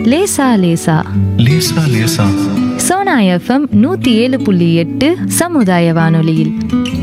லேசா லேசா லேசா லேசா சோனா எஃப்எம் நூத்தி ஏழு புள்ளி எட்டு சமுதாய வானொலியில்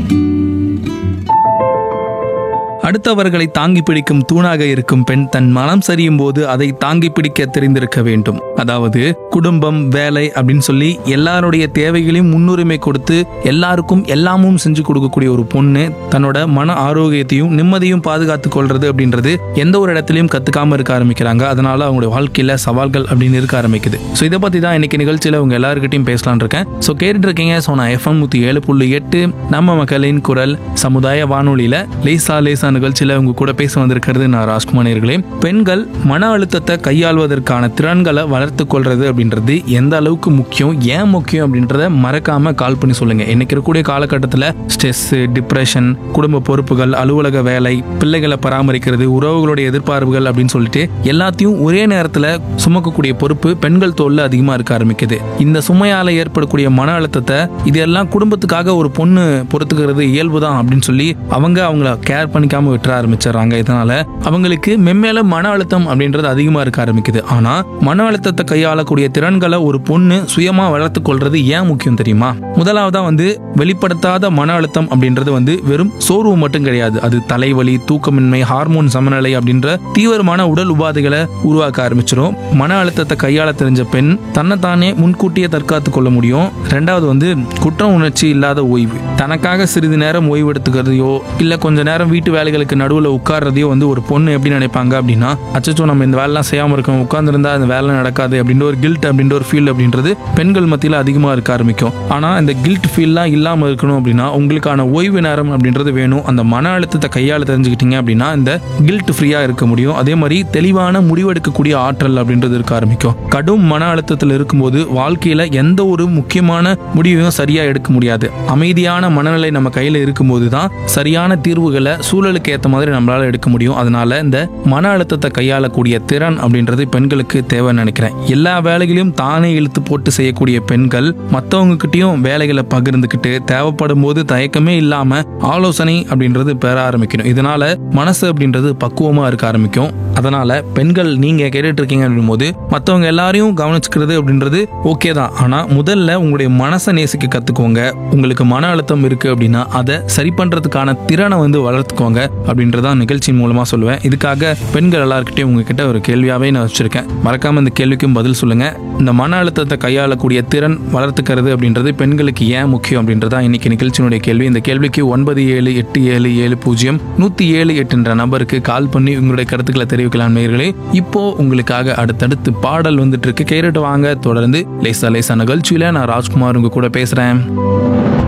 அடுத்தவர்களை தாங்கி பிடிக்கும் தூணாக இருக்கும் பெண் தன் மனம் சரியும் போது அதை தாங்கி பிடிக்க தெரிந்திருக்க வேண்டும் அதாவது குடும்பம் வேலை அப்படின்னு சொல்லி எல்லாருடைய தேவைகளையும் முன்னுரிமை கொடுத்து எல்லாருக்கும் எல்லாமும் செஞ்சு கொடுக்கக்கூடிய ஒரு பொண்ணு தன்னோட மன ஆரோக்கியத்தையும் நிம்மதியும் பாதுகாத்துக் கொள்றது அப்படின்றது எந்த ஒரு இடத்துலையும் கத்துக்காம இருக்க ஆரம்பிக்கிறாங்க அதனால அவங்களுடைய வாழ்க்கையில சவால்கள் அப்படின்னு இருக்க ஆரம்பிக்குது ஸோ இதை பத்தி தான் இன்னைக்கு நிகழ்ச்சியில உங்க எல்லாருக்கிட்டையும் பேசலாம்னு இருக்கேன் ஸோ கேட்டுட்டு இருக்கீங்க ஸோ நான் எஃப்எம் நூத்தி ஏழு புள்ளி எட்டு நம்ம மக்களின் குரல் சமுதாய வானொலியில லேசா லேசா நிகழ்ச்சியில உங்க கூட பேச வந்திருக்கிறது நான் ராஜ்குமார் நேயர்களே பெண்கள் மன அழுத்தத்தை கையாள்வதற்கான திறன்களை வளர்த்து கொள்றது அப்படின்றது எந்த அளவுக்கு முக்கியம் ஏன் முக்கியம் அப்படின்றத மறக்காம கால் பண்ணி சொல்லுங்க இன்னைக்கு இருக்கக்கூடிய காலகட்டத்தில் ஸ்ட்ரெஸ் டிப்ரெஷன் குடும்ப பொறுப்புகள் அலுவலக வேலை பிள்ளைகளை பராமரிக்கிறது உறவுகளுடைய எதிர்பார்ப்புகள் அப்படின்னு சொல்லிட்டு எல்லாத்தையும் ஒரே நேரத்தில் சுமக்கக்கூடிய பொறுப்பு பெண்கள் தோல்ல அதிகமாக இருக்க ஆரம்பிக்குது இந்த சுமையால ஏற்படக்கூடிய மன அழுத்தத்தை இதெல்லாம் குடும்பத்துக்காக ஒரு பொண்ணு பொறுத்துக்கிறது இயல்பு தான் அப்படின்னு சொல்லி அவங்க அவங்கள கேர் பண்ணிக்காம விட்டுற ஆரம்பிச்சிடுறாங்க இதனால அவங்களுக்கு மென்மேல மன அழுத்தம் அப்படின்றது அதிகமாக இருக்க ஆரம்பிக்குது ஆனா மன அழுத்தத்தை கையாளக்கூடிய திறன்களை ஒரு பொண்ணு சுயமா வளர்த்து கொள்றது ஏன் முக்கியம் தெரியுமா முதலாவதா வந்து வெளிப்படுத்தாத மன அழுத்தம் அப்படின்றது வந்து வெறும் சோர்வு மட்டும் கிடையாது அது தலைவலி தூக்கமின்மை ஹார்மோன் சமநிலை அப்படின்ற தீவிரமான உடல் உபாதைகளை உருவாக்க ஆரம்பிச்சிடும் மன அழுத்தத்தை கையாள தெரிஞ்ச பெண் தன்னைத்தானே முன்கூட்டியே தற்காத்து கொள்ள முடியும் ரெண்டாவது வந்து குற்ற உணர்ச்சி இல்லாத ஓய்வு தனக்காக சிறிது நேரம் ஓய்வு எடுத்துக்கிறதையோ இல்ல கொஞ்ச நேரம் வீட்டு வேலைகளுக்கு நடுவில் உட்கார்றதையோ வந்து ஒரு பொண்ணு எப்படி நினைப்பாங்க அப்படின்னா அச்சச்சோ நம்ம இந்த வேலைலாம் செய்யாம இருக்கோம் உட்கார்ந்துருந்தா அந்த வேலை நடக்காது அப்படின்ற ஒரு கில்ட் அப்படின்ற ஒரு ஃபீல் அப்படின்றது பெண்கள் மத்தியில் அதிகமாக இருக்க ஆரம்பிக்கும் ஆனா இந்த கில்ட் ஃபீல்லாம் இல்லாம இருக்கணும் அப்படின்னா உங்களுக்கான ஓய்வு நேரம் அப்படின்றது வேணும் அந்த மன அழுத்தத்தை கையாள தெரிஞ்சுக்கிட்டீங்க அப்படின்னா இந்த கில்ட் ஃப்ரீயா இருக்க முடியும் அதே மாதிரி தெளிவான முடிவெடுக்கக்கூடிய ஆற்றல் அப்படின்றது இருக்க ஆரம்பிக்கும் கடும் மன அழுத்தத்தில் இருக்கும்போது வாழ்க்கையில எந்த ஒரு முக்கியமான முடிவையும் சரியா எடுக்க முடியாது அமைதியான மனநிலை நம்ம கையில இருக்கும்போது தான் சரியான தீர்வுகளை சூழலுக்கு ஏற்ற மாதிரி நம்மளால எடுக்க முடியும் அதனால இந்த மன அழுத்தத்தை கையாளக்கூடிய திறன் அப்படின்றது பெண்களுக்கு தேவைன்னு நினைக்கிறேன் எல்லா வேலைகளையும் தானே இழுத்து போட்டு செய்யக்கூடிய பெண்கள் மற்றவங்க கிட்டயும் வேலைகளை பகிர்ந்துக்கிட்டு தேவைப்படும் போது தயக்கமே இல்லாம ஆலோசனை அப்படின்றது பெற ஆரம்பிக்கணும் இதனால மனசு அப்படின்றது பக்குவமா இருக்க ஆரம்பிக்கும் அதனால பெண்கள் நீங்க கேட்டுட்டு இருக்கீங்க அப்படின்போது மற்றவங்க எல்லாரையும் கவனிச்சுக்கிறது அப்படின்றது ஓகே தான் ஆனா முதல்ல உங்களுடைய மனசை நேசிக்க கத்துக்கோங்க உங்களுக்கு மன அழுத்தம் இருக்கு அப்படின்னா அதை சரி பண்றதுக்கான திறனை வந்து வளர்த்துக்கோங்க அப்படின்றதான் நிகழ்ச்சியின் மூலமா சொல்லுவேன் இதுக்காக பெண்கள் எல்லாருக்கிட்டையும் உங்ககிட்ட ஒரு கேள்வியாவே நான் வச்சிருக்கேன் மறக்காம இந்த கேள்விக்கும் பதில் சொல்லுங்க இந்த மன அழுத்தத்தை கையாளக்கூடிய திறன் வளர்த்துக்கிறது அப்படின்றது பெண்களுக்கு ஏன் முக்கியம் அப்படின்றதா இன்னைக்கு நிகழ்ச்சியினுடைய கேள்வி இந்த கேள்விக்கு ஒன்பது ஏழு எட்டு ஏழு ஏழு பூஜ்ஜியம் நூத்தி ஏழு எட்டுன்ற நம்பருக்கு கால் பண்ணி உங்களுடைய கருத்துக்களை தெரிவிக்கலாம் நேயர்களே இப்போ உங்களுக்காக அடுத்தடுத்து பாடல் வந்துட்டு இருக்கு கேட்டுட்டு வாங்க தொடர்ந்து லேசா லேசா நிகழ்ச்சியில நான் ராஜ்குமார் உங்க கூட பேசுறேன்